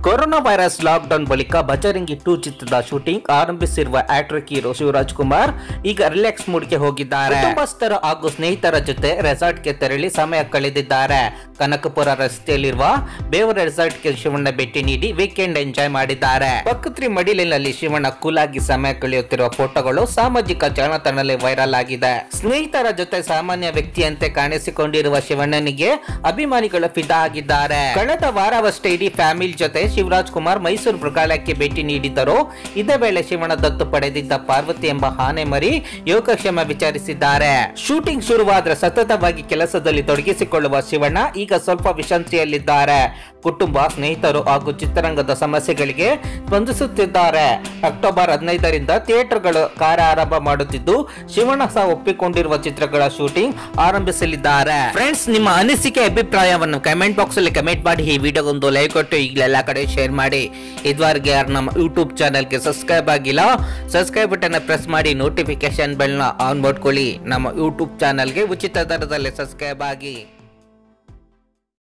corona virus lockdown ಬಳಿಕ Bajrangi two ಚಿತ್ರದ shooting ಆರಂಭಿಸಿರುವ ಆಕ್ಟರ್ ಹೀರೋ ಶಿವರಾಜ್ ಕುಮಾರ್ ಈಗ ರಿಲ್ಯಾಕ್ಸ್ ಮೂಡ್ಗೆ ಹೋಗಿದ್ದಾರೆ ಕುಟುಂಬಸ್ಥರು ಹಾಗೂ ಸ್ನೇಹಿತರ ಜೊತೆ ರೆಸಾರ್ಟ್ಗೆ ತೆರಳಿ ಸಮಯ ಕಳೆದಿದ್ದಾರೆ ಕನಕಪುರ ರಸ್ತೆಯಲ್ಲಿರುವ ಬೇವರ ರೆಸಾರ್ಟ್ಗೆ ಶಿವಣ್ಣ ಭೇಟಿ ನೀಡಿ ವೀಕೆಂಡ್ ಎಂಜಾಯ್ ಮಾಡಿದ್ದಾರೆ ಪಕ್ಕತ್ರಿ ಮಡಿಲಿನಲ್ಲಿ ಶಿವಣ್ಣ ಕೂಲಾಗಿ ಸಮಯ ಕಳೆಯುತ್ತಿರುವ ಫೋಟೋಗಳು ಸಾಮಾಜಿಕ ಜಾಲತಾಣದಲ್ಲಿ ವೈರಲ್ ಆಗಿದೆ ಸ್ನೇಹಿತರ ಜೊತೆ ಸಾಮಾನ್ಯ ವ್ಯಕ್ತಿಯಂತೆ ಕಾಣಿಸಿಕೊಂಡಿರುವ ಶಿವಣ್ಣನಿಗೆ ಅಭಿಮಾನಿಗಳು ಫಿದಾ ಆಗಿದ್ದಾರೆ ಕಳೆದ ವಾರವಷ್ಟೇ ಇಡೀ ಫ್ಯಾಮಿಲಿ ಜೊತೆ ಶಿವರಾಜ್ ಕುಮಾರ್ ಮೈಸೂರು ಮೃಗಾಲಯಕ್ಕೆ ಭೇಟಿ ನೀಡಿದ್ದರು ಇದೇ ವೇಳೆ ಶಿವಣ್ಣ ದತ್ತು ಪಡೆದಿದ್ದ ಪಾರ್ವತಿ ಎಂಬ ಆನೆ ಮರಿ ಯೋಗಕ್ಷೇಮ ವಿಚಾರಿಸಿದ್ದಾರೆ ಶೂಟಿಂಗ್ ಶುರುವಾದ್ರೆ ಸತತವಾಗಿ ಕೆಲಸದಲ್ಲಿ ತೊಡಗಿಸಿಕೊಳ್ಳುವ ಶಿವಣ್ಣ ಈಗ ಸ್ವಲ್ಪ ವಿಶ್ರಾಂತಿಯಲ್ಲಿದ್ದಾರೆ ಕುಟುಂಬ ಸ್ನೇಹಿತರು ಹಾಗೂ ಚಿತ್ರರಂಗದ ಸಮಸ್ಯೆಗಳಿಗೆ ಸ್ಪಂದಿಸುತ್ತಿದ್ದಾರೆ ಅಕ್ಟೋಬರ್ ಹದಿನೈದರಿಂದ ಥಿಯೇಟರ್ಗಳು ಕಾರ್ಯ ಆರಂಭ ಮಾಡುತ್ತಿದ್ದು ಶಿವಣ್ಣ ಸಹ ಒಪ್ಪಿಕೊಂಡಿರುವ ಚಿತ್ರಗಳ ಶೂಟಿಂಗ್ ಆರಂಭಿಸಲಿದ್ದಾರೆ ಫ್ರೆಂಡ್ಸ್ ನಿಮ್ಮ ಅನಿಸಿಕೆ ಅಭಿಪ್ರಾಯವನ್ನು ಕಮೆಂಟ್ ಬಾಕ್ಸ್ ಅಲ್ಲಿ ಕಮೆಂಟ್ ಮಾಡಿ ಈ ವಿಡಿಯೋಗೊಂದು ಲೈಕ್ ಕೊಟ್ಟು ಈಗಲೆಲ್ಲ ಕಡೆ ಶೇರ್ ಮಾಡಿ ಇದುವರೆಗೆ ಯಾರು ನಮ್ಮ ಯೂಟ್ಯೂಬ್ ಚಾನಲ್ಗೆ ಸಬ್ಸ್ಕ್ರೈಬ್ ಆಗಿಲ್ಲ ಸಬ್ಸ್ಕ್ರೈಬ್ ಬಟನ್ ಪ್ರೆಸ್ ಮಾಡಿ ನೋಟಿಫಿಕೇಶನ್ ಬೆಲ್ನ ಆನ್ ಮಾಡ್ಕೊಳ್ಳಿ ನಮ್ಮ ಯೂಟ್ಯೂಬ್ ಚಾನಲ್ಗೆ ಉಚಿತ ದರದಲ್ಲಿ ಸಬ್ಸ್ಕ್ರೈಬ್ ಆಗಿ